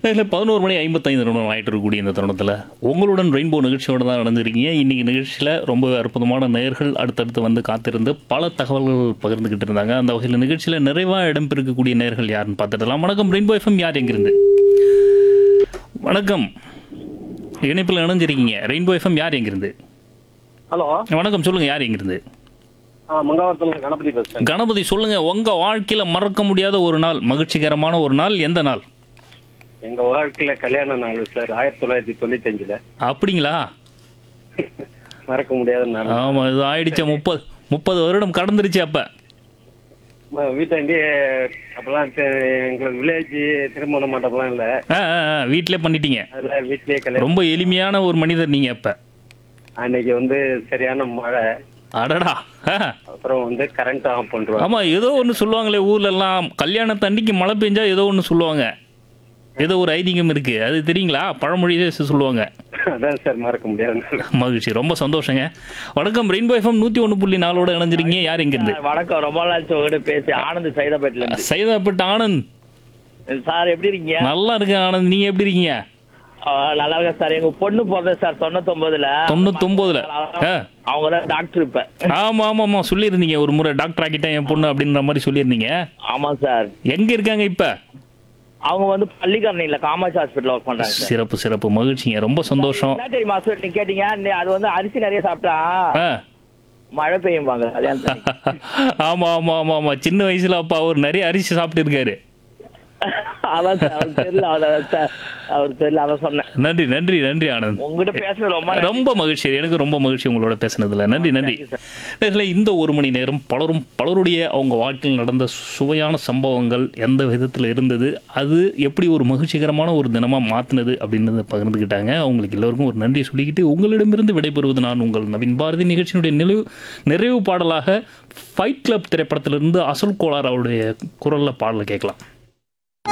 இதில் பதினோரு மணி ஐம்பத்தைந்து நிமிடம் ஆகிட்டு இருக்கக்கூடிய இந்த தருணத்தில் உங்களுடன் ரெயின்போ நிகழ்ச்சியோடு தான் நடந்திருக்கீங்க இன்றைக்கி நிகழ்ச்சியில் ரொம்ப அற்புதமான நேயர்கள் அடுத்தடுத்து வந்து காத்திருந்து பல தகவல்கள் பகிர்ந்துக்கிட்டு இருந்தாங்க அந்த வகையில் நிகழ்ச்சியில் நிறைவாக இடம்பெறக்கூடிய நேயர்கள் யாருன்னு பார்த்துடலாம் வணக்கம் ரெயின்போ எஃப்எம் யார் எங்கிருந்து வணக்கம் இணைப்பில் இணைஞ்சிருக்கீங்க ரெயின்போ எஃப்எம் யார் எங்கிருந்து ஹலோ வணக்கம் சொல்லுங்கள் யார் எங்கிருந்து ஆ மங்காவரத்தில் கணபதி பேசுறேன் கணபதி சொல்லுங்க உங்க வாழ்க்கையில மறக்க முடியாத ஒரு நாள் மகிழ்ச்சிகரமான ஒரு நாள் எந்த நாள் எங்க வாழ்க்கையில கல்யாண நாள் சார் ஆயிரத்தி தொள்ளாயிரத்தி தொண்ணூத்தி அஞ்சுல அப்படிங்களா மறக்க முடியாத நாள் ஆமா இது ஆயிடுச்சு முப்பது முப்பது வருடம் கடந்துருச்சு அப்ப ம- வீட்டாண்டி அப்பெல்லாம் தெ- எங்களுக்கு வில்லேஜ் திருமண மண்டபம்லாம் இல்ல ஆ, ஆ, ஆ, வீட்டிலே பண்ணிட்டீங்க அதுல வீட்லயே கல்யாணம் ரொம்ப எளிமையான ஒரு மனிதர் நீங்க அப்ப அன்னைக்கு வந்து சரியான மழை அடடா ஆ. அப்புறம் வந்து கரண்ட் ஆஃப் பண்றோம் ஆமா ஏதோ ஒன்று சொல்லுவாங்களே ஊர்ல எல்லாம் கல்யாணத்தன்னைக்கு மழை பெஞ்சா ஏதோ ஒன்று சொல்லுவாங்க ஏதோ ஒரு ஐதீகம் இருக்கு அது தெரியுங்களா பழமொழியே சொல்லுவாங்க அதான் சார் மறக்க முடியாத நாள் மகிழ்ச்சி ரொம்ப சந்தோஷங்க வணக்கம் ரெயின்போ எஃப்எம் நூற்றி ஒன்று புள்ளி நாலோட இணைஞ்சிருக்கீங்க யார் எங்கிருந்து வணக்கம் ரொம்ப நாள் உங்ககிட்ட பேசி ஆனந்த் சைதாப்பேட்ல இருந்து சைதாப்பட்டு ஆனந்த் சார் எப்படி இருக்கீங்க நல்லா இருக்கேன் ஆனந்த் நீங்க எப்படி இருக்கீங்க ஆ, நல்லா இருக்கேன் சார் எங்க பொண்ணு பிறந்த சார் தொண்ணூத்தொன்பதுல தொண்ணூத்தொன்பதுல ஆ. அவங்க தான் டாக்டர் இப்ப ஆமா ஆமா ஆமா சொல்லியிருந்தீங்க ஒரு முறை டாக்டர் ஆக்கிட்டேன் என் பொண்ணு அப்படின்ற மாதிரி சொல்லியிருந்தீங்க ஆமா சார் எங்க இருக்காங்க இப்ப அவங்க வந்து பள்ளிக்கரணையில காமாட்சி ஹாஸ்பிட்டல் ஒர்க் பண்றாங்க சார் சிறப்பு சிறப்பு மகிழ்ச்சிங்க ரொம்ப சந்தோஷம் என்ன தெரியுமா சார் நீங்க கேட்டீங்க நே- அது வந்து அரிசி நிறைய சாப்பிட்டா ஆ. மழை பெய்யும்பாங்க கல்யாணத்துக்கு ஆமா ஆமா ஆமா ஆமா சின்ன வயசுல அப்பா அவர் நிறைய அரிசி சாப்பிட்டு இருக்காரு அதான் சார் அவருக்கு தெரியல அதான் சார் அவருக்கு தெரியல அதான் சொன்னேன் நன்றி நன்றி நன்றி ஆனந்த் உங்ககிட்ட பேசுறது ரொம்ப நன்றி. ரொம்ப மகிழ்ச்சி எனக்கு ரொம்ப மகிழ்ச்சி உங்களோட பேசுனதுல நன்றி நன்றி நேர்களே, இந்த ஒரு மணி நேரம் பலரும் பலருடைய அவங்க வாழ்க்கையில் நடந்த சுவையான சம்பவங்கள் எந்த விதத்தில் இருந்தது அது எப்படி ஒரு மகிழ்ச்சிகரமான ஒரு தினமாக மாற்றினது அப்படின்றத பகிர்ந்துக்கிட்டாங்க அவங்களுக்கு எல்லோருக்கும் ஒரு நன்றி சொல்லிக்கிட்டு உங்களிடமிருந்து விடைபெறுவது நான் உங்கள் நவீன் பாரதி நிகழ்ச்சியினுடைய நிறைவு நிறைவு பாடலாக ஃபைட் கிளப் திரைப்படத்திலிருந்து அசல் கோளார் அவருடைய குரலில் பாடலை கேட்கலாம்